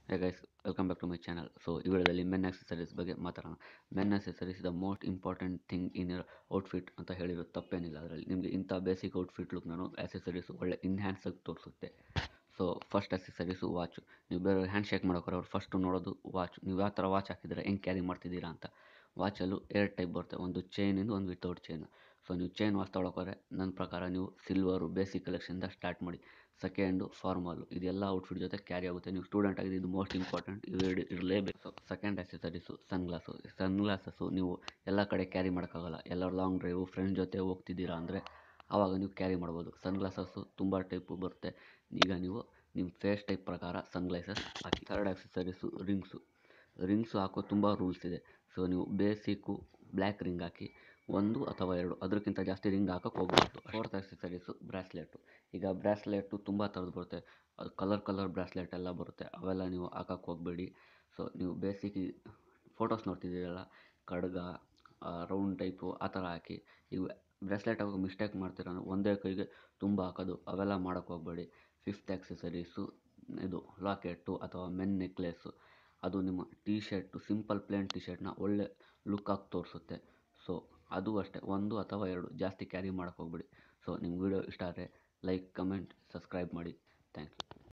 hey guys welcome back to my channel so ಈ ವಿಡಿಯೋದಲ್ಲಿ men accessories ಬಗ್ಗೆ ಮಾತಾಡೋಣ men accessories the most important thing in your outfit ಅಂತ ಹೇಳಿರೋದು ತಪ್ಪೇನಿಲ್ಲ ಅದರಲ್ಲಿ ನಿಮಗೆ ಇಂಥ ಬೇಸಿಕ್ ಔಟ್ಫಿಟ್ ಲುಕ್ ನಾನು ಆಕ್ಸೆಸರೀಸ್ ಒಳ್ಳೆ ಇನ್ಹ್ಯಾನ್ಸ್ ಆಗಿ ತೋರಿಸುತ್ತೆ ಸೊ ಫಸ್ಟ್ ಆಕ್ಸೆಸರೀಸು ವಾಚು ನೀವು ಬೇರೆ ಹ್ಯಾಂಡ್ ಶೇಕ್ ಮಾಡೋಕ್ರೆ ಅವ್ರು ಫಸ್ಟು ನೋಡೋದು ವಾಚ್ ನೀವು ಯಾವ ಥರ ವಾಚ್ ಹಾಕಿದ್ದೀರಾ ಹೆಂಗೆ ಕ್ಯಾರಿ ಮಾಡ್ತಿದ್ದೀರಾ ಅಂತ ವಾಚಲ್ಲೂ ಎರಡು ಟೈಪ್ ಬರುತ್ತೆ ಒಂದು ಚೈನಿಂದು ಒಂದು ವಿತೌಟ್ ಚೈನು ಸೊ ನೀವು ಚೈನ್ ವಾಚ್ ತೊಗೊಳಕೋರೆ ನನ್ನ ಪ್ರಕಾರ ನೀವು ಸಿಲ್ವರು ಬೇಸಿಕ್ ಕಲೆಕ್ಷನಿಂದ ಸ್ಟಾರ್ಟ್ ಮಾಡಿ ಸೆಕೆಂಡು ಫಾರ್ಮಲು ಇದೆಲ್ಲ ಔಟ್ಫಿಟ್ ಜೊತೆ ಕ್ಯಾರಿ ಆಗುತ್ತೆ ನೀವು ಸ್ಟೂಡೆಂಟ್ ಆಗಿದೆ ಇದು ಮೋಸ್ಟ್ ಇಂಪಾರ್ಟೆಂಟ್ ಇದು ಇರಲೇಬೇಕು so second accessories sunglass sunglasses ನೀವು ಎಲ್ಲ ಕಡೆ ಕ್ಯಾರಿ ಮಾಡೋಕ್ಕಾಗಲ್ಲ ಎಲ್ಲ ಲಾಂಗ್ ಡ್ರೈವು ಫ್ರೆಂಡ್ ಜೊತೆ ಹೋಗ್ತಿದ್ದೀರಾ ಅಂದರೆ ಆವಾಗ ನೀವು ಕ್ಯಾರಿ ಮಾಡ್ಬೋದು ಸನ್ಗ್ಲಾಸಸ್ಸು ತುಂಬ ಟೈಪು ಬರುತ್ತೆ ಈಗ ನೀವು ನಿಮ್ಮ ಫೇಸ್ ಟೈಪ್ ಪ್ರಕಾರ ಸನ್ಗ್ಲಾಸಸ್ ಹಾಕಿ ಥರ್ಡ್ ಆಕ್ಸೆಸರೀಸು ರಿಂಗ್ಸು ರಿಂಗ್ಸು ಹಾಕೋ ತುಂಬ ರೂಲ್ಸ್ ಇದೆ ಸೊ ನೀವು ಬೇಸಿಕ್ಕು ಬ್ಲ್ಯಾಕ್ ರಿಂಗ್ ಹಾಕಿ ಒಂದು ಅಥವಾ ಎರಡು ಅದಕ್ಕಿಂತ ಜಾಸ್ತಿ ರಿಂಗ್ ಹಾಕೋಕ್ಕೆ ಹೋಗ್ಬಾರ್ದು ಫೋರ್ತ್ ಆಕ್ಸೆಸರೀಸು ಬ್ರಾಸ್ಲೆಟು ಈಗ ಬ್ರಾಸ್ಲೆಟು ತುಂಬ ಥರದ್ದು ಬರುತ್ತೆ ಅದು ಕಲರ್ ಕಲರ್ ಬ್ರಾಸ್ಲೆಟ್ ಎಲ್ಲ ಬರುತ್ತೆ ಅವೆಲ್ಲ ನೀವು ಹಾಕೋಕ್ಕೆ ಹೋಗಬೇಡಿ ಸೊ ನೀವು ಬೇಸಿಕ್ ಫೋಟೋಸ್ ನೋಡ್ತಿದ್ದೀರಲ್ಲ ಖಡ್ಗ ರೌಂಡ್ ಟೈಪು ಆ ಥರ ಹಾಕಿ ಈಗ ಬ್ರಾಸ್ಲೆಟ್ ಹಾಕೋ ಮಿಸ್ಟೇಕ್ ಮಾಡ್ತೀರ ಒಂದೇ ಕೈಗೆ ತುಂಬ ಹಾಕೋದು ಅವೆಲ್ಲ ಮಾಡೋಕ್ಕೆ ಹೋಗಬೇಡಿ ಫಿಫ್ತ್ ಆಕ್ಸೆಸರೀಸು ಇದು ಲಾಕೆಟ್ಟು ಅಥವಾ ಮೆನ್ ನೆಕ್ಲೆಸ್ಸು ಅದು ನಿಮ್ಮ ಟೀ ಶರ್ಟು ಸಿಂಪಲ್ ಪ್ಲೇನ್ ಟೀ ಶರ್ಟ್ನ ಒಳ್ಳೆ ಲುಕ್ಕಾಗಿ ತೋರಿಸುತ್ತೆ ಸೊ ಅದು ಅಷ್ಟೇ ಒಂದು ಅಥವಾ ಎರಡು ಜಾಸ್ತಿ ಕ್ಯಾರಿ ಮಾಡೋಕ್ಕೆ ಹೋಗ್ಬೇಡಿ ಸೊ ನಿಮ್ಗೆ ವೀಡಿಯೋ ಇಷ್ಟ ಆದರೆ ಲೈಕ್ ಕಮೆಂಟ್ ಸಬ್ಸ್ಕ್ರೈಬ್ ಮಾಡಿ ಥ್ಯಾಂಕ್ ಯು